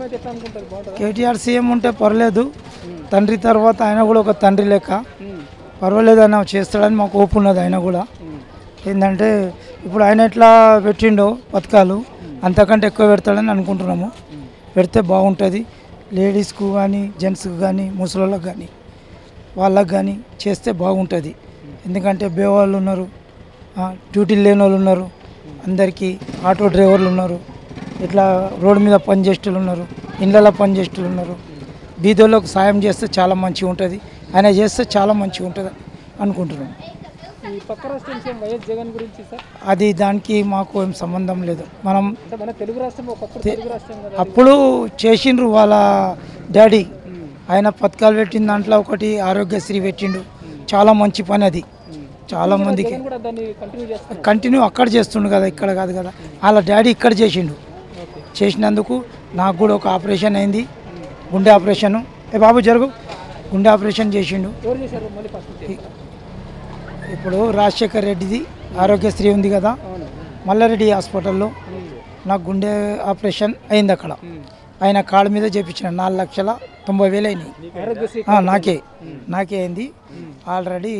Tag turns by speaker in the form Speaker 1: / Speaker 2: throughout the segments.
Speaker 1: అయితే ఎట్లా అనుకుంటారు బాగుంటుందా
Speaker 2: కేటీఆర్ సీఎం ఉంటే పర్లేదు తండ్రి తర్వాత ఆయన కూడా ఒక తండ్రి లెక్క
Speaker 1: ఉమ్,
Speaker 2: పర్వాలేదు ఆయన చేస్తాడని మాకు ఓపు ఉన్నది ఆయన కూడా
Speaker 1: ఉమ్,
Speaker 2: ఏంటంటే ఇప్పుడు ఆయన ఎట్లా పెట్టిండో పథకాలు అంతకంటే ఎక్కువ పెడతాడని అనుకుంటున్నాము పెడితే బాగుంటుంది లేడీస్కు కానీ జెంట్స్కి కానీ ముసలోళ్ళకి కానీ వాళ్ళకి కానీ చేస్తే బాగుంటుంది ఎందుకంటే బేవాళ్ళు ఉన్నారు ఆ, డ్యూటీలు లేని వాళ్ళు ఉన్నారు అందరికీ ఆటో డ్రైవర్లు ఉన్నారు ఇట్లా రోడ్డు మీద పనిచేసేటోళ్ళు ఉన్నారు ఇళ్ళలో పనిచేసేటోళ్ళు ఉన్నారు బీదోళ్ళకు సాయం చేస్తే చాలా మంచిగా ఉంటుంది ఆయన చేస్తే చాలా మంచిగా ఉంటుంది అనుకుంటున్నాను
Speaker 1: ఈ పక్క రాష్ట్రం సీఎం వైఎస్ జగన్ గురించి సార్
Speaker 2: అది దానికి మాకు ఏం సంబంధం లేదు మనం
Speaker 1: అంటే మన తెలుగు రాష్ట్రం ఒకప్పుడు తెలుగు రాష్ట్రం కదా
Speaker 2: అప్పుడు చేసిండ్రు వాళ్ళ డాడీ ఆయన పథకాలు పెట్టిన దాంట్లో ఒకటి ఆరోగ్యశ్రీ పెట్టిండు చాలా మంచి పని అది చాలా మందికి
Speaker 1: జగన్ కూడా దాన్ని కంటిన్యూ చేస్తున్నారు
Speaker 2: కంటిన్యూ అక్కడ చేస్తుండు కదా ఇక్కడ కాదు కదా వాళ్ళ డాడీ ఇక్కడ చేసిండు
Speaker 1: ఓకే
Speaker 2: చేసినందుకు నాకు కూడా ఒక ఆపరేషన్ అయింది గుండె ఆపరేషన్ ఏ బాబు జరుగు గుండె ఆపరేషన్ చేసిండు
Speaker 1: ఎవరు చేశారు మళ్ళీ ఫస్ట్ నుంచి?
Speaker 2: ఇప్పుడు రాజశేఖర్ రెడ్డిది ఆరోగ్యశ్రీ ఉంది కదా
Speaker 1: అవును
Speaker 2: మల్లారెడ్డి హాస్పిటల్లో
Speaker 1: ఉమ్,
Speaker 2: నాకు గుండె ఆపరేషన్ అయింది అక్కడ
Speaker 1: ఉమ్.
Speaker 2: ఆయన కాళ్ళ మీద చేపించిన నాలుగు లక్షల తొంభై వేలు అయినాయి
Speaker 1: ఆరోగ్యశ్రీ
Speaker 2: ఆ, నాకే నాకే అయింది ఆల్రెడీ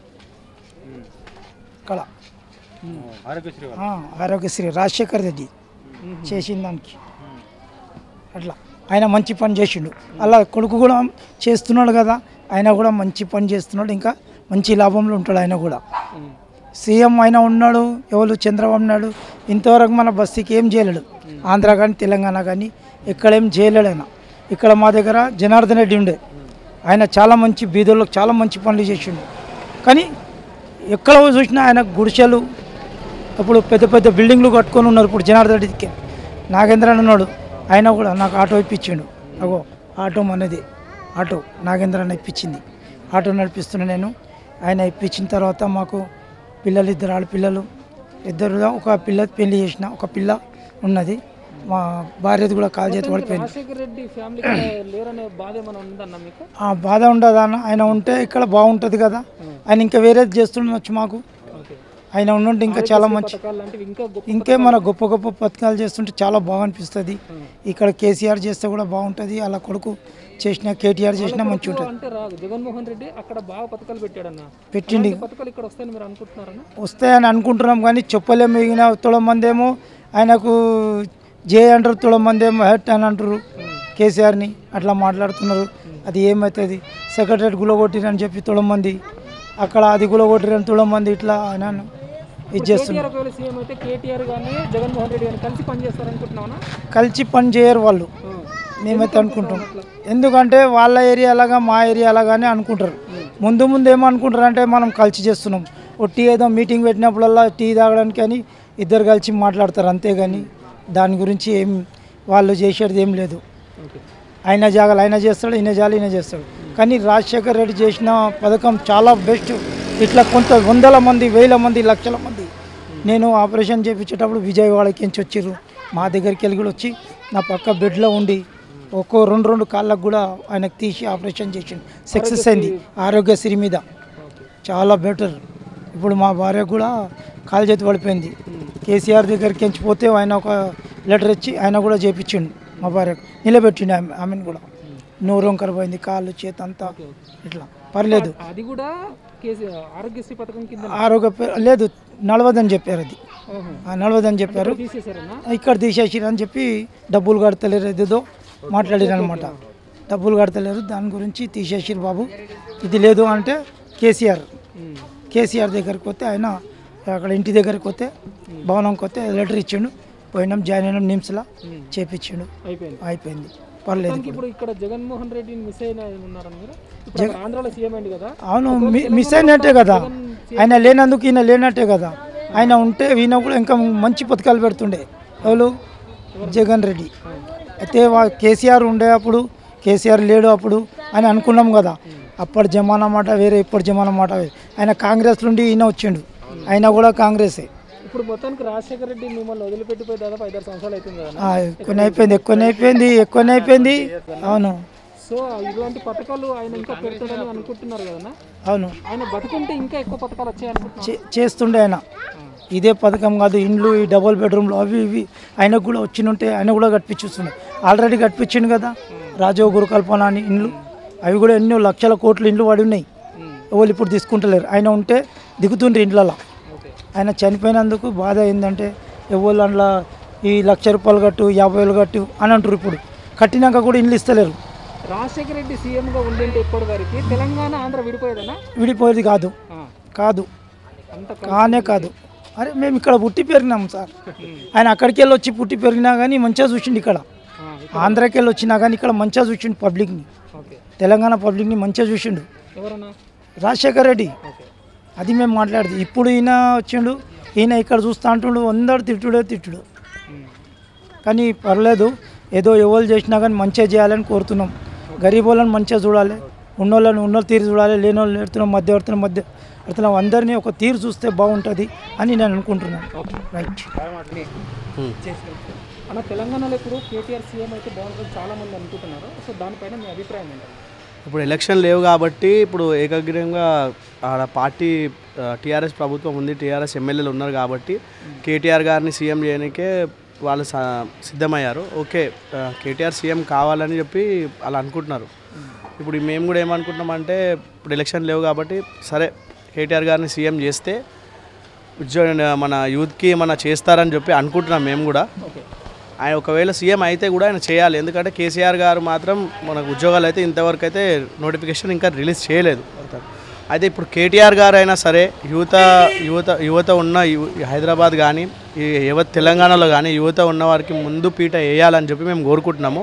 Speaker 2: ఇక్కడ ఆ, ఆరోగ్యశ్రీ రాజశేఖర్ రెడ్డి చేసిన దానికి అట్లా ఆయన మంచి పని చేసిండు అలా కొడుకు కూడా చేస్తున్నాడు కదా ఆయన కూడా మంచి పని చేస్తున్నాడు ఇంకా మంచి లాభంలో ఉంటాడు ఆయన కూడా
Speaker 1: ఉమ్,
Speaker 2: సీఎం ఆయన ఉన్నాడు ఎవరు చంద్రబాబు నాయుడు ఇంతవరకు మన బస్తీకి ఏం చేయలేడు ఆంధ్ర కానీ తెలంగాణ కానీ ఎక్కడేం చేయలేడు ఆయన ఇక్కడ మా దగ్గర జనార్దన్ రెడ్డి ఉండే ఆయన చాలా మంచి బీదోళ్ళకి చాలా మంచి పనులు చేసిండు కానీ ఎక్కడ చూసినా ఆయన గుడిసెలు ఇప్పుడు పెద్ద పెద్ద బిల్డింగ్లు కట్టుకొని ఉన్నారు ఇప్పుడు జనార్దన్ రెడ్డికి నాగేంద్ర అని ఉన్నాడు ఆయన కూడా నాకు ఆటో ఇప్పించిండు అగో ఆటో అనేది ఆటో నాగేంద్ర అని ఇప్పించింది ఆటో నడిపిస్తున్నా నేను ఆయన ఇప్పించిన తర్వాత మాకు పిల్లలు ఇద్దరు ఆడపిల్లలు ఇద్దరు ఒక పిల్ల పెళ్లి చేసిన ఒక పిల్ల ఉన్నది మా భార్యది కూడా కాల్ చేతి పడిపోయింది
Speaker 1: రాజశేఖర్ రెడ్డి ఫ్యామిలీకి లేరనే బాధ ఏమైనా ఉందన్న మీకు
Speaker 2: ఆ బాధ ఉండదు అన్న ఆయన ఉంటే ఇక్కడ బాగుంటుంది కదా ఆయన ఇంకా వేరేది చేస్తుండొచ్చు మాకు
Speaker 1: ఓకే
Speaker 2: ఆయన ఉండుంటే ఇంకా చాలా మంచి
Speaker 1: పథకాలు లాంటివి ఇంకా గొప్ప
Speaker 2: ఇంకే మన గొప్ప గొప్ప పథకాలు చేస్తుంటే చాలా బాగా అనిపిస్తుంది ఇక్కడ కేసీఆర్ చేస్తే కూడా బాగుంటుంది అలా కొడుకు చేసిన కేటీఆర్ చేసినా మంచి ఉంటుంది
Speaker 1: అంటే రాదు జగన్మోహన్ రెడ్డి అక్కడ బాగా పథకాలు పెట్టాడన్న
Speaker 2: పెట్టిండి
Speaker 1: ఈ పథకాలు ఇక్కడ వస్తాయని మీరు అనుకుంటున్నారన్న
Speaker 2: వస్తాయని అనుకుంటున్నాం కానీ చెప్పలేము మిగిలిన తులం మంది ఏమో ఆయనకు జే అంటారు తులం మంది ఏమో హెట్ అని అంటారు కేసీఆర్ని అట్లా మాట్లాడుతున్నారు అది ఏమవుతుంది సెక్రటరీ గులగొట్టిరని చెప్పి తులం మంది అక్కడ అది గులగొట్టిరని తులం మంది ఇట్లా ఆయన ఇది చేస్తున్నారు
Speaker 1: కేటీఆర్ ఒకవేళ సీఎం అయితే కేటీఆర్ కానీ జగన్మోహన్ రెడ్డి కానీ కలిసి పనిచేస్తారనుకుంటున్నావునా
Speaker 2: కలిసి పని చేయరు వాళ్ళు మేమైతే అనుకుంటాం ఎందుకంటే వాళ్ళ ఏరియా అలాగా మా ఏరియా అలాగానే అనుకుంటారు ముందు ముందు ఏమనుకుంటారు అంటే మనం కలిసి చేస్తున్నాం ఓ టీ ఏదో మీటింగ్ పెట్టినప్పుడల్లా టీ తాగడానికి అని ఇద్దరు కలిసి మాట్లాడతారు అంతేగాని దాని గురించి ఏం వాళ్ళు చేసేది ఏం లేదు
Speaker 1: ఓకే
Speaker 2: ఆయన జాగాలు ఆయన చేస్తాడు ఈయన జాగాలు ఈయన చేస్తాడు కానీ రాజశేఖర్ రెడ్డి చేసిన పథకం చాలా బెస్ట్ ఇట్లా కొంత వందల మంది వేల మంది లక్షల మంది నేను ఆపరేషన్ చేయించేటప్పుడు విజయవాడకి నుంచి వచ్చిర్రు మా దగ్గరికి వెళ్ళి కూడా వచ్చి నా పక్క బెడ్లో ఉండి ఒక్కో రెండు రెండు కాళ్ళకు కూడా ఆయనకు తీసి ఆపరేషన్ చేసిండు సక్సెస్ అయింది ఆరోగ్యశ్రీ మీద చాలా బెటర్ ఇప్పుడు మా భార్య కూడా కాలు చేతి పడిపోయింది కేసీఆర్ దగ్గరికి ఎంచి పోతే ఆయన ఒక లెటర్ ఇచ్చి ఆయన కూడా చేపించిండు మా భార్యకు నిలబెట్టిండు ఆమె ఆమెను కూడా నోరు వంకర పోయింది కాళ్ళు చేతి అంతా ఇట్లా పర్లేదు
Speaker 1: అది కూడా కేసీ ఆరోగ్యశ్రీ పథకం కింద
Speaker 2: ఆరోగ్య పే- లేదు నడవదని చెప్పారు అది
Speaker 1: ఓహో.
Speaker 2: ఆ, నడవదని చెప్పారు
Speaker 1: తీసేశారన్నా
Speaker 2: ఇక్కడ తీసేసిరు అని చెప్పి డబ్బులు కడతలేరు ఏదేదో మాట్లాడారు అనమాట డబ్బులు కడతలేరు దాని గురించి తీసేసిరు బాబు ఇది లేదు అంటే కేసీఆర్
Speaker 1: ఉమ్.
Speaker 2: కేసీఆర్ దగ్గరికి వస్తే ఆయన అక్కడ ఇంటి దగ్గరికి వస్తే భవనంకి వస్తే లెటర్ ఇచ్చిండు పోయినాం జాయిన్ అయినాం నిమ్స్లా చేపించిండు
Speaker 1: అయిపోయింది
Speaker 2: అయిపోయింది పర్లేదు
Speaker 1: మొత్తానికి ఇప్పుడు ఇక్కడ జగన్మోహన్ రెడ్డిని మిస్ అయిన ఉన్నారని మీరు ఇప్పుడు అక్కడ ఆంధ్రాలో సీఎం అయింది కదా
Speaker 2: అవును మి- మిస్ అయినట్టే కదా ఆయన లేనందుకు ఈయన లేనట్టే కదా ఆయన ఉంటే ఈయన కూడా ఇంకా మంచి పథకాలు పెడుతుండే ఎవరు జగన్ రెడ్డి అయితే వా- కేసీఆర్ ఉండే అప్పుడు కేసీఆర్ లేడు అప్పుడు అని అనుకున్నాం కదా అప్పటి జమానా మాట వేరే ఇప్పటి జమానా మాట వేరే ఆయన కాంగ్రెస్ నుండి ఈయన వచ్చిండు ఆయన కూడా కాంగ్రెసే
Speaker 1: ఇప్పుడు మొత్తానికి రాజశేఖర రెడ్డి మిమ్మల్ని వదిలిపెట్టిపోయి దాదాపు ఐదారు సంవత్సరాలు అవుతుంది కదా
Speaker 2: ఆ, ఎక్కువనే అయిపోయింది ఎక్కువనే అయిపోయింది ఎక్కువనే అయిపోయింది అవును
Speaker 1: సో ఇలాంటి పథకాలు ఆయన ఇంకా పెడతాడని అనుకుంటున్నారు కదన్నా
Speaker 2: అవును
Speaker 1: ఆయన బతుకుంటే ఇంకా ఎక్కువ పథకాలు వచ్చాయి అనుకుంటున్నారు
Speaker 2: చే- చేస్తుండే ఆయన ఇదే పథకం కాదు ఇండ్లు ఈ డబుల్ బెడ్రూమ్లు అవి ఇవి ఆయనకు కూడా వచ్చినుంటే ఆయన కూడా కట్టించుస్తుండే ఆల్రెడీ కట్టించిండు కదా రాజీవ్ గురుకల్పన అని ఇండ్లు అవి కూడా ఎన్నో లక్షల కోట్ల ఇండ్లు పడి ఉన్నాయి ఎవరు ఇప్పుడు తీసుకుంటలేరు ఆయన ఉంటే దిగుతుండ్రు ఇండ్లలో
Speaker 1: ఓకే
Speaker 2: ఆయన చనిపోయినందుకు బాధ ఏంటంటే ఎవరు అందులో ఈ లక్ష రూపాయలు కట్టు యాభై వేలు కట్టు అని అంటారు ఇప్పుడు కట్టినాక కూడా ఇండ్లు ఇస్తలేరు
Speaker 1: రాజశేఖర రెడ్డి సీఎంగా ఉండింటే ఇప్పటి వరకు తెలంగాణ ఆంధ్ర విడిపోయేదనా
Speaker 2: విడిపోయేది కాదు
Speaker 1: ఆ,
Speaker 2: కాదు
Speaker 1: అంత
Speaker 2: కానే కాదు అరే మేము ఇక్కడ పుట్టి పెరిగినాం సార్ ఆయన అక్కడికి వెళ్ళి వచ్చి పుట్టి పెరిగినా కానీ మంచిగా చూసిండు ఇక్కడ
Speaker 1: ఆ,
Speaker 2: ఆంధ్రాకి వెళ్ళి వచ్చినా కానీ ఇక్కడ మంచిగా చూసిండు పబ్లిక్ని
Speaker 1: ఓకే
Speaker 2: తెలంగాణ పబ్లిక్ని మంచిగా చూసిండు
Speaker 1: ఎవరన్నా
Speaker 2: రాజశేఖర్ రెడ్డి
Speaker 1: ఓకే
Speaker 2: అది మేము మాట్లాడదు ఇప్పుడు ఈయన వచ్చిండు ఈయన ఇక్కడ చూస్తా అంటుండు అందరు తిట్టుడే తిట్టుడు
Speaker 1: ఉమ్.
Speaker 2: కానీ పర్లేదు ఏదో ఎవరు చేసినా కానీ మంచిగా చేయాలని కోరుతున్నాం గరీబ్ వాళ్ళని మంచిగా చూడాలి ఉన్నోళ్ళని ఉన్న తీరు చూడాలి లేని వాళ్ళు ఎడుతున్నాం మధ్యవర్తుల మధ్య ఎడుతున్నాం అందరినీ ఒక తీరు చూస్తే బాగుంటుంది అని నేను అనుకుంటున్నాను
Speaker 1: ఓకే
Speaker 2: రైట్
Speaker 1: అన్న తెలంగాణలో ఇప్పుడు కేటీఆర్ సీఎం అయితే బాగుంటుంది చాలా మంది అనుకుంటున్నారు సో దానిపైన మీ అభిప్రాయం ఏంటంటే
Speaker 3: ఇప్పుడు ఎలక్షన్ లేవు కాబట్టి ఇప్పుడు ఏకగ్రీవంగా ఆడ పార్టీ టీఆర్ఎస్ ప్రభుత్వం ఉంది టీఆర్ఎస్ ఎమ్మెల్యేలు ఉన్నారు కాబట్టి కేటీఆర్ గారిని సీఎం చేయడానికే వాళ్ళు స- సిద్ధమయ్యారు ఓకే ఆ, కేటీఆర్ సీఎం కావాలని చెప్పి అలా అనుకుంటున్నారు ఇప్పుడు మేము కూడా ఏమనుకుంటున్నామంటే ఇప్పుడు ఎలక్షన్ లేవు కాబట్టి సరే కేటీఆర్ గారిని సీఎం చేస్తే ఉద్యోగ మన యూత్కి మన చేస్తారని చెప్పి అనుకుంటున్నాం మేము కూడా
Speaker 1: ఓకే
Speaker 3: ఆయన ఒకవేళ సీఎం అయితే కూడా ఆయన చేయాలి ఎందుకంటే కేసీఆర్ గారు మాత్రం మనకు ఉద్యోగాలు అయితే ఇంతవరకు అయితే నోటిఫికేషన్ ఇంకా రిలీజ్ చేయలేదు అయితే ఇప్పుడు కేటీఆర్ గారు అయినా సరే యువత యువత యువత ఉన్న యు- హైదరాబాద్ కానీ ఈ యువత తెలంగాణలో కానీ యువత ఉన్న వారికి ముందు పీట వేయాలని చెప్పి మేము కోరుకుంటున్నాము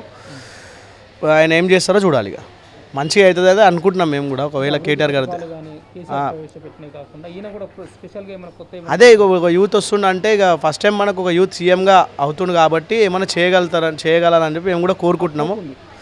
Speaker 3: ఆయన ఏం చేస్తారో చూడాలి ఇక మంచిగా అవుతుంది అదే అనుకుంటున్నాం మేము కూడా ఒకవేళ కేటీఆర్ గారు అయితే.
Speaker 1: కానీ కేసీఆర్ ప్రవేశపెట్టినవి కాకుండా ఈయన కూడా స్పెషల్గా ఏమైనా కొత్త ఏమైనా
Speaker 3: అదే ఇక ఒక యూత్ వస్తుండ అంటే ఇక ఫస్ట్ టైం మనకు ఒక యూత్ సీఎంగా అవుతుంది కాబట్టి ఏమైనా చేయగలుగుతారని చేయగలరని చెప్పి మేము కూడా కోరుకుంటున్నాము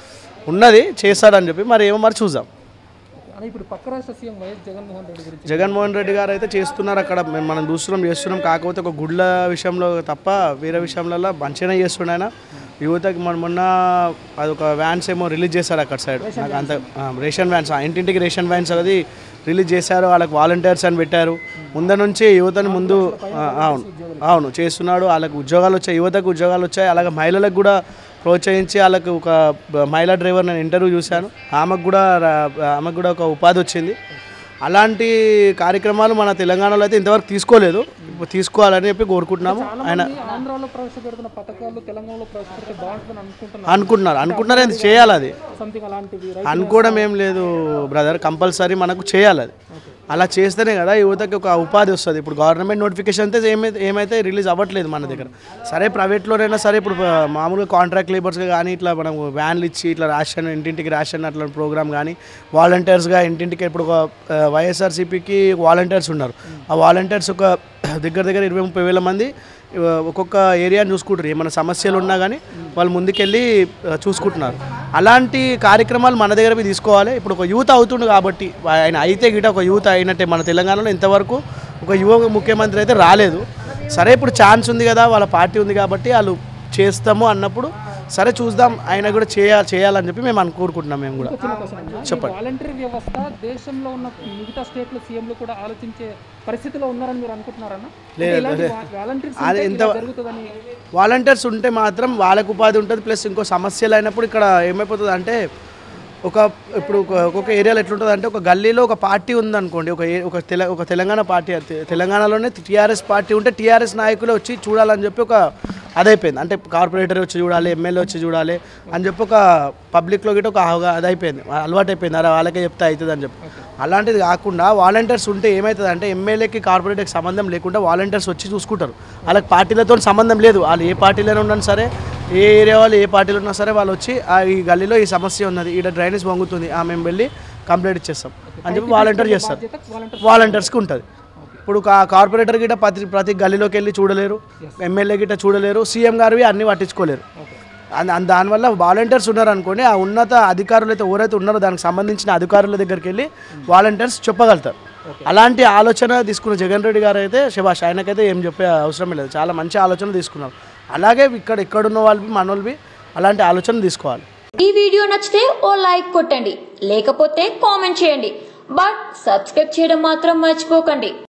Speaker 3: ఉన్నది చేస్తాడని చెప్పి మరి ఏమో మరి చూద్దాం
Speaker 1: అని ఇప్పుడు పక్క రాష్ట్ర సీఎం వైఎస్ జగన్మోహన్ రెడ్డి గురించి
Speaker 3: జగన్మోహన్ రెడ్డి గారు అయితే చేస్తున్నారు అక్కడ మేము మనం చూస్తున్నాం చేస్తున్నాం కాకపోతే ఒక గుడ్ల విషయంలో తప్ప వేరే విషయంలో మంచిగానే చేస్తుండే ఆయన యువతకి మన మొన్న అదొక వ్యాన్స్ ఏమో రిలీజ్ చేశారు అక్కడ సైడ్ నాకు అంత ఆ, రేషన్ వ్యాన్స్ ఆ, ఇంటింటికి రేషన్ వ్యాన్స్ అది రిలీజ్ చేశారు వాళ్ళకి వాలంటీర్స్ అని పెట్టారు ముందు నుంచి యువతని ముందు ఆ, అవును అవును చేస్తున్నాడు వాళ్ళకి ఉద్యోగాలు వచ్చాయి యువతకు ఉద్యోగాలు వచ్చాయి అలాగే మహిళలకు కూడా ప్రోత్సహించి వాళ్ళకు ఒక బ- మహిళా డ్రైవర్ నేను ఇంటర్వ్యూ చూశాను ఆమెకు కూడా రా- ఆమెకు కూడా ఒక ఉపాధి వచ్చింది అలాంటి కార్యక్రమాలు మన తెలంగాణలో అయితే ఇంతవరకు తీసుకోలేదు ఇప్పుడు తీసుకోవాలని చెప్పి కోరుకుంటున్నాము ఆయన
Speaker 1: ఈ ఆంధ్రాలో ప్రవేశపెడుతున్న పథకాలు తెలంగాణలో ప్రవేశపెడితే బాగుంటుందని అనుకుంటున్నారు
Speaker 3: అనుకుంటున్నారు అనుకుంటున్నారు అది చేయాలి అది
Speaker 1: సంథింగ్ అలాంటివి
Speaker 3: అనుకోవడం ఏం లేదు బ్రదర్ కంపల్సరీ మనకు చేయాలి అది అలా చేస్తేనే కదా యువతకి ఒక ఉపాధి వస్తుంది ఇప్పుడు గవర్నమెంట్ నోటిఫికేషన్ అయితే ఏమైతే ఏమైతే రిలీజ్ అవ్వట్లేదు మన దగ్గర సరే ప్రైవేట్లోనైనా సరే ఇప్పుడు ఆ, మామూలుగా కాంట్రాక్ట్ లేబర్స్గా కానీ ఇట్లా మనం వ్యాన్లు ఇచ్చి ఇట్లా రేషన్ ఇంటింటికి రేషన్ అట్లా ప్రోగ్రామ్ కానీ వాలంటీర్స్గా ఇంటింటికి ఇప్పుడు ఒక ఆ, వైఎస్ఆర్సీపీకి వాలంటీర్స్ ఉన్నారు ఆ వాలంటీర్స్ ఒక దగ్గర దగ్గర ఇరవై ముప్పై వేల మంది ఆ, ఒక్కొక్క ఏరియాని చూసుకుంటారు ఏమైనా సమస్యలు ఉన్నా కానీ వాళ్ళు ముందుకెళ్ళి ఆ, చూసుకుంటున్నారు అలాంటి కార్యక్రమాలు మన దగ్గర పోయి తీసుకోవాలి ఇప్పుడు ఒక యూత్ అవుతుండు కాబట్టి ఆయన అయితే గిట ఒక యూత్ అయినట్టే మన తెలంగాణలో ఇంతవరకు ఒక యువ ముఖ్యమంత్రి అయితే రాలేదు సరే ఇప్పుడు ఛాన్స్ ఉంది కదా వాళ్ళ పార్టీ ఉంది కాబట్టి వాళ్ళు చేస్తాము అన్నప్పుడు సరే చూద్దాం ఆయన కూడా చేయాలి చేయాలని చెప్పి మేము అను కోరుకుంటున్నాం మేము కూడా
Speaker 1: చెప్పండి వాలంటీర్ వ్యవస్థ దేశంలో ఉన్న మిగతా స్టేట్ల సీఎంలు కూడా ఆలోచించే పరిస్థితిలో ఉన్నారని మీరు అనుకుంటున్నారన్నా వాలంటీర్స్
Speaker 3: అది ఎంత-
Speaker 1: జరుగుతుందని
Speaker 3: వాలంటీర్స్ ఉంటే మాత్రం వాళ్ళకు ఉపాధి ఉంటుంది ప్లస్ ఇంకో సమస్యలు అయినప్పుడు ఇక్కడ ఏమైపోతుంది అంటే ఒక ఇప్పుడు ఒక- ఒక్కొక్క ఏరియాలో ఎట్లుంటుంది అంటే ఒక గల్లీలో ఒక పార్టీ ఉందనుకోండి ఒక ఏ- ఒక తెల ఒక తెలంగాణ పార్టీ తె- తెలంగాణలోనే టీఆర్ఎస్ పార్టీ ఉంటే టీఆర్ఎస్ నాయకులు వచ్చి చూడాలని చెప్పి ఒక అదైపోయింది అంటే కార్పొరేటర్ వచ్చి చూడాలి ఎమ్మెల్యే వచ్చి చూడాలి అని చెప్పి ఒక పబ్లిక్లో గిట్ట ఒక అవగా- అదైపోయింది అలవాటు అయిపోయింది అరే వాళ్ళకే చెప్తే అవుతుంది అని చెప్పి అలాంటిది కాకుండా వాలంటీర్స్ ఉంటే ఏమవుతుంది అంటే ఎమ్మెల్యేకి కార్పొరేటర్కి సంబంధం లేకుండా వాలంటీర్స్ వచ్చి చూసుకుంటారు వాళ్ళకి పార్టీలతో సంబంధం లేదు వాళ్ళు ఏ పార్టీలోనే ఉన్నా సరే ఏ ఏరియా వాళ్ళు ఏ పార్టీలో ఉన్నా సరే వాళ్ళు వచ్చి ఆ ఈ గల్లీలో ఈ సమస్య ఉన్నది ఈడ డ్రైనేజ్ వంగుతుంది ఆ మేము వెళ్ళి కంప్లైంట్ ఇచ్చేస్తాం అని చెప్పి వాలంటీర్ చేస్తారు
Speaker 1: వాలంటీర్
Speaker 3: వాలంటీర్స్కి ఉంటుంది ఇప్పుడు కా- కార్పొరేటర్ గిట్ట ప్రతి ప్రతి గల్లీలోకి వెళ్ళి చూడలేరు ఎమ్మెల్యే గిట్ట చూడలేరు సీఎం గారివి అన్ని పట్టించుకోలేరు అన్- అన్- దానివల్ల వాలంటీర్స్ ఉన్నారు అనుకోండి ఆ ఉన్నత అధికారులు అయితే ఎవరైతే ఉన్నారో దానికి సంబంధించిన అధికారుల దగ్గరికి వెళ్ళి వాలంటీర్స్ చెప్పగలుగుతారు అలాంటి ఆలోచన తీసుకున్న జగన్ రెడ్డి గారు అయితే శభాష్ ఆయనకైతే ఏం చెప్పే అవసరం లేదు చాలా మంచి ఆలోచన తీసుకున్నారు అలాగే ఇక్కడ ఇక్కడున్న వాళ్ళవి మనోళ్ళవి అలాంటి ఆలోచన తీసుకోవాలి
Speaker 4: ఈ వీడియో నచ్చితే ఓ లైక్ కొట్టండి లేకపోతే కామెంట్ చేయండి బట్ సబ్స్క్రైబ్ చేయడం మాత్రం మర్చిపోకండి